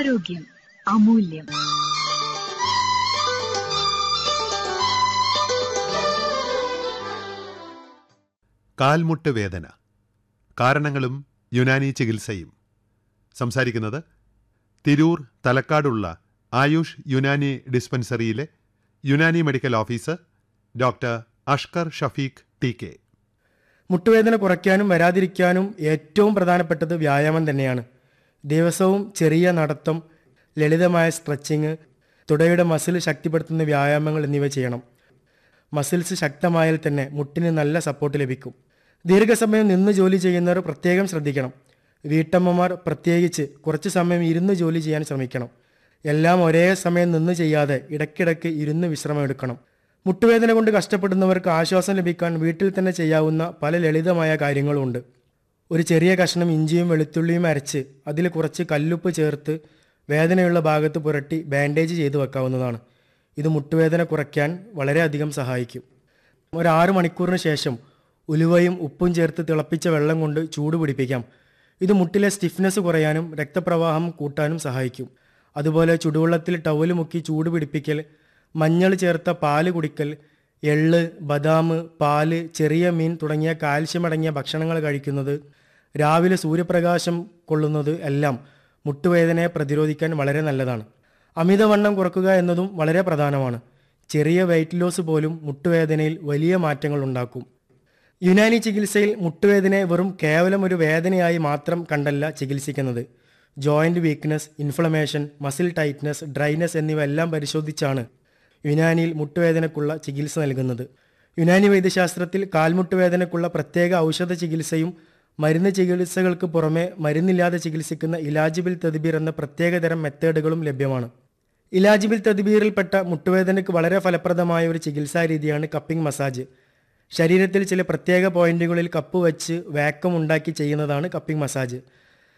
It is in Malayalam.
ആരോഗ്യം അമൂല്യം കാൽമുട്ട് വേദന കാരണങ്ങളും യുനാനി ചികിത്സയും സംസാരിക്കുന്നത് തിരൂർ തലക്കാടുള്ള ആയുഷ് യുനാനി ഡിസ്പെൻസറിയിലെ Unani medical officer doctor Ashkar Shafeeq T K മുട്ടുവേദന കുറയ്ക്കാനും വരാതിരിക്കാനും ഏറ്റവും പ്രധാനപ്പെട്ടത് വ്യായാമം തന്നെയാണ് ദിവസവും ചെറിയ നടത്തം ലളിതമായ സ്ട്രെച്ചിങ് തുടയുടെ മസിൽ ശക്തിപ്പെടുത്തുന്ന വ്യായാമങ്ങൾ എന്നിവ ചെയ്യണം മസിൽസ് ശക്തമായാൽ തന്നെ മുട്ടിന് നല്ല സപ്പോർട്ട് ലഭിക്കും ദീർഘസമയം നിന്ന് ജോലി ചെയ്യുന്നവർ പ്രത്യേകം ശ്രദ്ധിക്കണം വീട്ടമ്മമാർ പ്രത്യേകിച്ച് കുറച്ച് സമയം ഇരുന്ന് ജോലി ചെയ്യാൻ ശ്രമിക്കണം എല്ലാം ഒരേ സമയം നിന്ന് ചെയ്യാതെ ഇടയ്ക്കിടയ്ക്ക് ഇരുന്ന് വിശ്രമം എടുക്കണം മുട്ടുവേദന കൊണ്ട് കഷ്ടപ്പെടുന്നവർക്ക് ആശ്വാസം ലഭിക്കാൻ വീട്ടിൽ തന്നെ ചെയ്യാവുന്ന പല ലളിതമായ കാര്യങ്ങളുമുണ്ട് ഒരു ചെറിയ കഷ്ണം ഇഞ്ചിയും വെളുത്തുള്ളിയും അരച്ച് അതിൽ കുറച്ച് കല്ലുപ്പ് ചേർത്ത് വേദനയുള്ള ഭാഗത്ത് പുരട്ടി ബാൻഡേജ് ചെയ്ത് വെക്കാവുന്നതാണ് ഇത് മുട്ടുവേദന കുറയ്ക്കാൻ വളരെയധികം സഹായിക്കും ഒരു ആറ് മണിക്കൂറിന് ശേഷം ഉലുവയും ഉപ്പും ചേർത്ത് തിളപ്പിച്ച വെള്ളം കൊണ്ട് ചൂട് പിടിപ്പിക്കാം ഇത് മുട്ടിലെ സ്റ്റിഫ്നെസ് കുറയാനും രക്തപ്രവാഹം കൂട്ടാനും സഹായിക്കും അതുപോലെ ചുടുവെള്ളത്തിൽ ടവല് മുക്കി ചൂട് പിടിപ്പിക്കൽ മഞ്ഞൾ ചേർത്ത പാല് കുടിക്കൽ എള്ള് ബദാം പാല് ചെറിയ മീൻ തുടങ്ങിയ കാൽഷ്യം അടങ്ങിയ ഭക്ഷണങ്ങൾ കഴിക്കുന്നത് രാവിലെ സൂര്യപ്രകാശം കൊള്ളുന്നത് എല്ലാം മുട്ടുവേദനയെ പ്രതിരോധിക്കാൻ വളരെ നല്ലതാണ് അമിതവണ്ണം കുറക്കുക എന്നതും വളരെ പ്രധാനമാണ് ചെറിയ വെയിറ്റ് ലോസ് പോലും മുട്ടുവേദനയിൽ വലിയ മാറ്റങ്ങൾ ഉണ്ടാക്കും യുനാനി ചികിത്സയിൽ മുട്ടുവേദനയെ വെറും കേവലം ഒരു വേദനയായി മാത്രം കണ്ടല്ല ചികിത്സിക്കുന്നത് joint weakness inflammation muscle tightness dryness എന്നിവ എല്ലാം പരിശോധിച്ചാണ് യുനാനിയിൽ മുട്ടുവേദനക്കുള്ള ചികിത്സ നൽകുന്നത് യുനാനി വൈദ്യശാസ്ത്രത്തിൽ കാൽമുട്ടുവേദനക്കുള്ള പ്രത്യേക ഔഷധ ചികിത്സയും മരുന്ന് ചികിത്സകൾക്ക് പുറമെ മരുന്നില്ലാതെ ചികിത്സിക്കുന്ന ഇലാജിബിൾ തെതിബീർ എന്ന പ്രത്യേകതരം മെത്തേഡുകളും ലഭ്യമാണ് ഇലാജിബിൾ തെതിബീറിൽപ്പെട്ട മുട്ടുവേദനയ്ക്ക് വളരെ ഫലപ്രദമായ ഒരു ചികിത്സാ രീതിയാണ് കപ്പിംഗ് മസാജ് ശരീരത്തിൽ ചില പ്രത്യേക പോയിന്റുകളിൽ കപ്പ് വെച്ച് വാക്കം ഉണ്ടാക്കി ചെയ്യുന്നതാണ് കപ്പിംഗ് മസാജ്